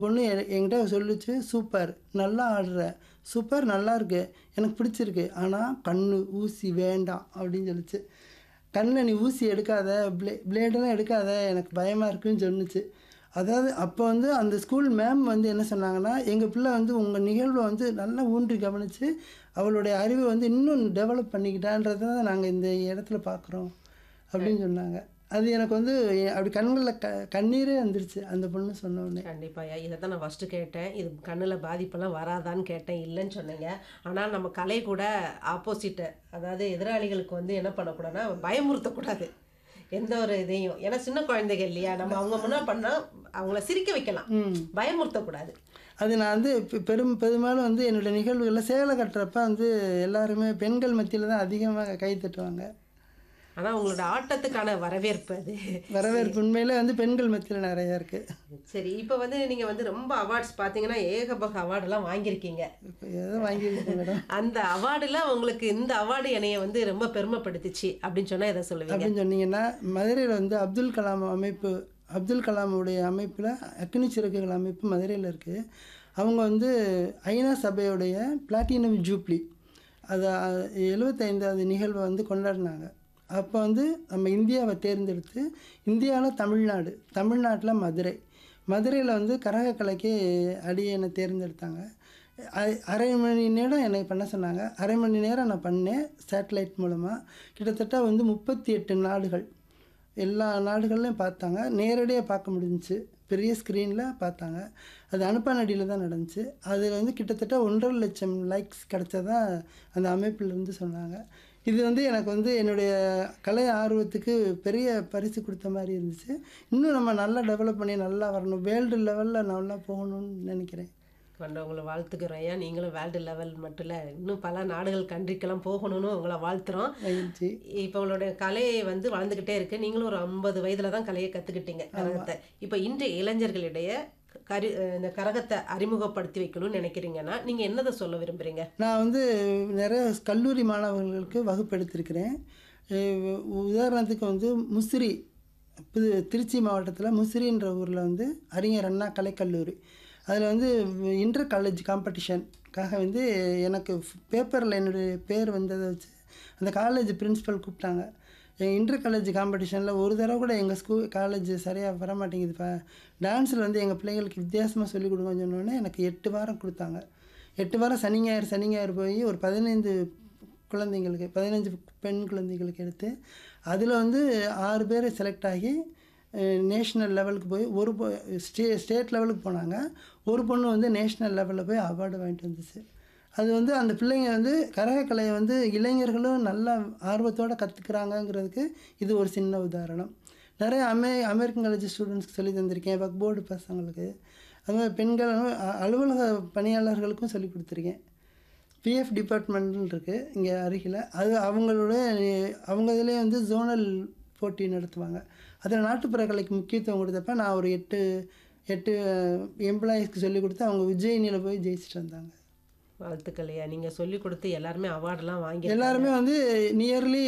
பொண்ணு எ என்கிட்ட சொல்லுச்சு சூப்பர் நல்லா ஆடுற சூப்பர் நல்லா இருக்கு எனக்கு பிடிச்சிருக்கு ஆனால் கண்ணு ஊசி வேண்டாம் அப்படின்னு சொல்லுச்சு கண்ணில் நீ ஊசி எடுக்காத ப்ளே ப்ளேடெல்லாம் எடுக்காத எனக்கு பயமாக இருக்குன்னு சொன்னுச்சு அதாவது அப்போ வந்து அந்த ஸ்கூல் மேம் வந்து என்ன சொன்னாங்கன்னா எங்கள் பிள்ளை வந்து உங்கள் நிகழ்வை வந்து நல்லா ஊன்றி கவனித்து அவளுடைய அறிவை வந்து இன்னும் டெவலப் பண்ணிக்கிட்டான்றதை தான் நாங்கள் இந்த இடத்துல பார்க்குறோம் அப்படின்னு சொன்னாங்க அது எனக்கு வந்து எ- அப்படி கண்களில் க கண்ணீரே வந்துருச்சு அந்த பொண்ணு சொன்ன உடனே கண்டிப்பாயா இதை தான் நான் ஃபஸ்ட்டு கேட்டேன் இது கண்ணில் பாதிப்பெல்லாம் வராதான்னு கேட்டேன் இல்லைன்னு சொன்னீங்க ஆனால் நம்ம கலை கூட ஆப்போசிட்டு அதாவது எதிராளிகளுக்கு வந்து என்ன பண்ணக்கூடாதுன்னா பயமுறுத்தக்கூடாது எந்த ஒரு இதையும் ஏன்னா சின்ன குழந்தைகள் இல்லையா நம்ம அவங்க முன்னா பண்ணால் அவங்கள சிரிக்க வைக்கலாம் பயமுறுத்தக்கூடாது அது நான் வந்து பெ- பெரும் பெரும்பாலும் வந்து என்னோடய நிகழ்வுகளில் சேலை கட்டுறப்ப வந்து எல்லாருமே பெண்கள் மத்தியில் தான் அதிகமாக கை தட்டுவாங்க ஆனால் உங்களோட ஆட்டத்துக்கான வரவேற்பு அது வரவேற்பு உண்மையிலே வந்து பெண்கள் மத்தியில் நிறையா இருக்குது சரி இப்போ வந்து நீங்கள் வந்து ரொம்ப அவார்ட்ஸ் பார்த்தீங்கன்னா ஏகபக அவார்டெல்லாம் வாங்கியிருக்கீங்க இப்போ எதோ வாங்கியிருக்கேன் மேடம் அந்த அவார்டில் உங்களுக்கு இந்த அவார்டு என்னைய வந்து ரொம்ப பெருமைப்படுத்துச்சு அப்படின்னு சொன்னால் எதை சொல்லுவீங்க அப்படின்னு சொன்னீங்கன்னா மதுரையில் வந்து அப்துல் கலாம் அமைப்பு அப்துல் கலாமுடைய அமைப்பில் அக்னி சிறகுகள் அமைப்பு மதுரையில் இருக்குது அவங்க வந்து ஐநா சபையுடைய பிளாட்டினம் ஜூப்ளி அது அஹ், எழுபத்தைந்தாவது நிகழ்வை வந்து கொண்டாடினாங்க அப்போ வந்து நம்ம இந்தியாவை தேர்ந்தெடுத்து இந்தியாவில் தமிழ்நாடு தமிழ்நாட்டில் மதுரை மதுரையில் வந்து கரகக்கலைக்கு அடியனை தேர்ந்தெடுத்தாங்க அ- அரை மணி நேரம் என்னை பண்ண சொன்னாங்க அரை மணி நேரம் நான் பண்ணேன் சேட்டலைட் மூலமாக கிட்டத்தட்ட வந்து முப்பத்தி எட்டு நாடுகள் எல்லா நாடுகள்லையும் பார்த்தாங்க நேரடியாக பார்க்க முடிஞ்சுச்சு பெரிய ஸ்க்ரீனில் பார்த்தாங்க அது அனுப்பானடியில் தான் நடந்துச்சு அதில் வந்து கிட்டத்தட்ட ஒன்றரை லட்சம் லைக்ஸ் கிடச்சதா அந்த அமைப்பிலிருந்து சொன்னாங்க இது வந்து எனக்கு வந்து என்னுடைய கலை ஆர்வத்துக்கு பெரிய பரிசு கொடுத்த மாதிரி இருந்துச்சு இன்னும் நம்ம நல்லா டெவலப் பண்ணி நல்லா வரணும் வேர்ல்டு லெவலில் நல்லா போகணும்னு நினைக்கிறேன் கொண்ட உங்களை வாழ்த்துக்கிறோம் ஐயா நீங்களும் வேர்ல்டு லெவல் மட்டும் இல்லை இன்னும் பல நாடுகள் கண்ட்ரிக்கெல்லாம் போகணும்னு உங்களை வாழ்த்துறோம் மகிழ்ச்சி இப்போ உங்களுடைய கலை வந்து வளர்ந்துக்கிட்டே இருக்கு நீங்களும் ஒரு ஐம்பது வயதுல தான் கலையை கற்றுக்கிட்டீங்க கரகத்தை இப்போ இன்றைய இளைஞர்களிடையே கரி இந்த கரகத்தை அறிமுகப்படுத்தி வைக்கணும்னு நினைக்கிறீங்கன்னா நீங்கள் என்னதை சொல்ல விரும்புகிறீங்க நான் வந்து நிறைய கல்லூரி மாணவர்களுக்கு வகுப்பெடுத்திருக்கிறேன் அஹ் உதாரணத்துக்கு வந்து முசிறி புது திருச்சி மாவட்டத்தில் முசிறின்ற ஊரில் வந்து அறிஞர் அண்ணா கலைக்கல்லூரி அதில் வந்து இன்டர் காலேஜ் காம்படிஷனுக்காக வந்து எனக்கு பேப்பரில் என்னுடைய பேர் வந்ததை வச்சு அந்த காலேஜ் பிரின்ஸிபல் கூப்பிட்டாங்க இன்டர் காலேஜ் காம்படிஷனில் ஒரு தடவை கூட எங்கள் ஸ்கூல் காலேஜ் சரியாக வர மாட்டேங்குதுப்பா டான்ஸில் வந்து எங்கள் பிள்ளைங்களுக்கு வித்தியாசமாக சொல்லிக் கொடுங்கன்னு சொன்னோடனே எனக்கு எட்டு வாரம் கொடுத்தாங்க எட்டு வாரம் சனி ஞாயிறு சனி ஞாயிறு போய் ஒரு பதினைந்து குழந்தைங்களுக்கு பதினஞ்சு பெண் குழந்தைகளுக்கு எடுத்து அதில் வந்து ஆறு பேர் செலக்ட் ஆகி நேஷ்னல் லெவலுக்கு போய் ஒரு பொ- ஸ்டே ஸ்டேட் லெவலுக்கு போனாங்க ஒரு பொண்ணு வந்து நேஷ்னல் லெவலில் போய் அவார்டு வாங்கிட்டு வந்துச்சு அது வந்து அந்த பிள்ளைங்க வந்து கரகக்கலையை வந்து இளைஞர்களும் நல்லா ஆர்வத்தோடு கற்றுக்குறாங்கங்கிறதுக்கு இது ஒரு சின்ன உதாரணம் நிறைய அமெ அமெரிக்கன் காலேஜ் ஸ்டூடெண்ட்ஸ்க்கு சொல்லி தந்திருக்கேன் ஒர்க் போர்டு பசங்களுக்கு அது மாதிரி பெண்கள் அ- அலுவலக பணியாளர்களுக்கும் சொல்லி கொடுத்துருக்கேன் பிஎஃப் டிபார்ட்மெண்ட்னு இருக்குது இங்கே அருகில் அது அவங்களோட அவங்க இதுலேயே வந்து ஜோனல் போட்டி நடத்துவாங்க அதில் நாட்டுப்புற கலைக்கு முக்கியத்துவம் கொடுத்தப்ப நான் ஒரு எட்டு எட்டு எம்ப்ளாயீஸ்க்கு சொல்லி கொடுத்து அவங்க உஜ்ஜயினியில் போய் ஜெயிச்சுட்டு வந்தாங்க வாழ்த்துக்கள் ஐயா நீங்கள் சொல்லி கொடுத்து எல்லாருமே அவார்டெல்லாம் வாங்கி எல்லாருமே வந்து நியர்லி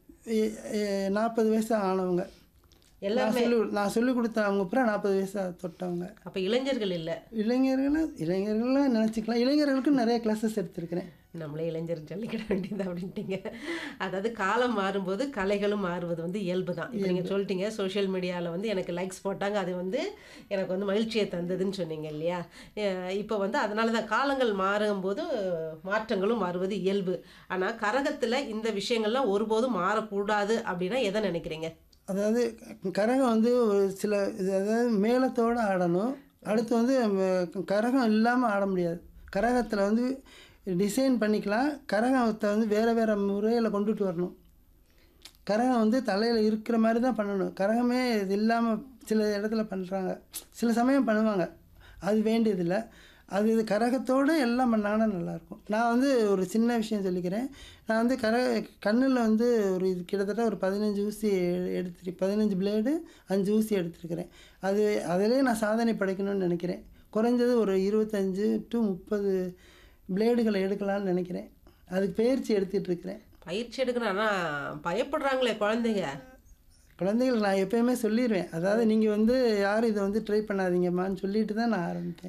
நாற்பது வயசு ஆனவங்க நான் சொல்லி நான் சொல்லி கொடுத்த அவங்க பூரா நாற்பது வயசு தொட்டவங்க அப்போ இளைஞர்கள் இல்லை இளைஞர்களும் இளைஞர்களும் நினச்சிக்கலாம் இளைஞர்களுக்கும் நிறைய கிளாஸஸ் எடுத்திருக்கிறேன் நம்மளே இளைஞர் சொல்லிக்கிட வேண்டியது அப்படின்ட்டீங்க அதாவது காலம் மாறும்போது கலைகளும் மாறுவது வந்து இயல்பு தான் இப்போ நீங்கள் சொல்லிட்டீங்க சோஷியல் மீடியாவில் வந்து எனக்கு லைக்ஸ் போட்டாங்க அது வந்து எனக்கு வந்து மகிழ்ச்சியை தந்ததுன்னு சொன்னீங்க இல்லையா அஹ் இப்போ வந்து அதனால தான் காலங்கள் மாறும்போது மாற்றங்களும் மாறுவது இயல்பு ஆனால் கரகத்தில் இந்த விஷயங்கள்லாம் ஒருபோதும் மாறக்கூடாது அப்படின்னா எதை நினைக்கிறீங்க அதாவது கரகம் வந்து ஒரு சில இது அதாவது மேளத்தோடு ஆடணும் அடுத்து வந்து நம்ம கரகம் இல்லாமல் ஆட முடியாது கரகத்தில் வந்து டிசைன் பண்ணிக்கலாம் கரகத்தை வந்து வேறு வேறு முறையில் கொண்டுட்டு வரணும் கரகம் வந்து தலையில் இருக்கிற மாதிரி தான் பண்ணணும் கரகமே இது இல்லாமல் சில இடத்துல பண்ணுறாங்க சில சமயம் பண்ணுவாங்க அது வேண்டியதில்லை அது இது கரகத்தோடு எல்லாம் பண்ணாங்கன்னா நல்லாயிருக்கும் நான் வந்து ஒரு சின்ன விஷயம் சொல்லிக்கிறேன் நான் வந்து கர கண்ணில் வந்து ஒரு இது கிட்டத்தட்ட ஒரு பதினஞ்சு ஊசி எடுத்து பதினஞ்சு பிளேடு அஞ்சு ஊசி எடுத்திருக்கிறேன் அது அதிலே நான் சாதனை படைக்கணும்னு நினைக்கிறேன் குறைஞ்சது ஒரு இருபத்தஞ்சு டு முப்பது பிளேடுகளை எடுக்கலாம்னு நினைக்கிறேன் அதுக்கு பயிற்சி எடுத்துகிட்டு இருக்கிறேன் பயிற்சி எடுக்கணும் ஆனால் பயப்படுறாங்களே குழந்தைங்க குழந்தைகள் நான் எப்பயுமே சொல்லிடுவேன் அதாவது நீங்கள் வந்து யாரும் இதை வந்து ட்ரை பண்ணாதீங்கம்மான்னு சொல்லிட்டு தான் நான் ஆரம்பிப்பேன்